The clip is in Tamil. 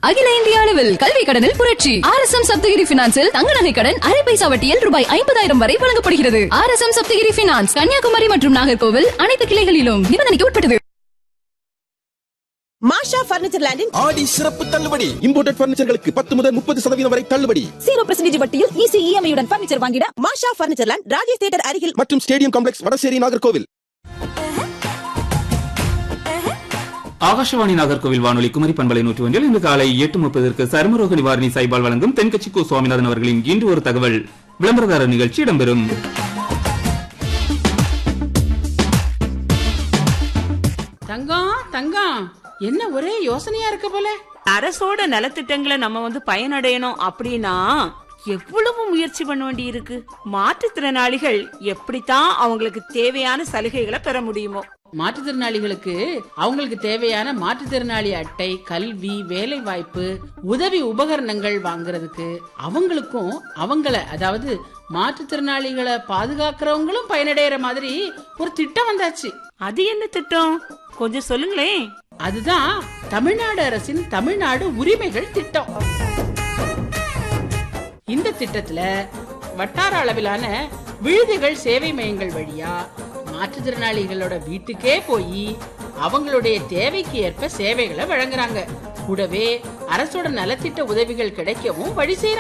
அகில இந்திய அளவில் கல்வி கடனில் புரட்சி ஆர் எஸ் எம் சப்தகிரி பினான்சில் தங்க நகை கடன் அரை பைசா வட்டியில் ரூபாய் ஐம்பதாயிரம் வரை வழங்கப்படுகிறது R S M Sapthagiri finance Kanyakumari மற்றும் நாகர்கோவில் அனைத்து கிளைகளிலும் நிபந்தனைக்கு உட்பட்டது மாஷா பர்னிச்சர் லேண்டின் ஆடி சிறப்பு தள்ளுபடி இம்போர்ட்டட் பர்னிச்சர்களுக்கு பத்து முதல் முப்பது சதவீதம் வரை தள்ளுபடி ஜீரோ பர்சன்டேஜ் வட்டியில் ஈஸி இஎம்ஐயுடன் பர்னிச்சர் வாங்கிட Masha furniture land Rajesh theatre அருகில் மற்றும் ஸ்டேடியம் காம்ப்ளெக்ஸ் வடசேரி நாகர்கோவில் ஆகாஷவாணி நாகர்கோவில் வானொலி குமரி பண்பலை நூற்றி ஒன்றில் இன்று காலை எட்டு முப்பதற்கு சருமரோக நிவாரணி சைபால் வழங்கும் தென்கட்சி கோ சுவாமிநாதன் அவர்களின் இன்று ஒரு தகவல் விளம்பரதாரர் நிகழ்ச்சி இடம்பெறும் தங்கம் தங்கம் என்ன ஒரே யோசனையா இருக்க போல அரசோட நலத்திட்டங்களை நம்ம வந்து பயனடையணும் அப்படின்னா எவ்வளவு முயற்சி பண்ண வேண்டி இருக்கு மாற்றுத்திறனாளிகள் எப்படித்தான் அவங்களுக்கு தேவையான சலுகைகளை பெற முடியுமோ மாற்றுத்திறனாளிகளுக்கு அவங்களுக்கு தேவையான மாற்றுத்திறனாளி அட்டை கல்வி வேலை வாய்ப்பு உதவி உபகரணங்கள் வாங்குறதுக்கு அவங்களுக்கும் அவங்கள அதாவது மாற்றுத்திறனாளிகளை பாதுகாக்கிறவங்களும் பயனடைகிற மாதிரி ஒரு திட்டம் வந்தாச்சு அது என்ன திட்டம் கொஞ்சம் சொல்லுங்களேன் அதுதான் தமிழ்நாடு அரசின் தமிழ்நாடு உரிமைகள் திட்டம் இந்த திட்டத்துல வட்டார அளவிலான விழுதுகள் சேவை மையங்கள் வழியா மாற்றுத்திறனாளிகளோட வீட்டுக்கே போய் அவங்களுடைய தேவைக்கு ஏற்ப சேவைகளை வழங்குறாங்க கூடவே அரசோட நலத்திட்ட உதவிகள் கிடைக்கவும் வழி செய்யறாங்க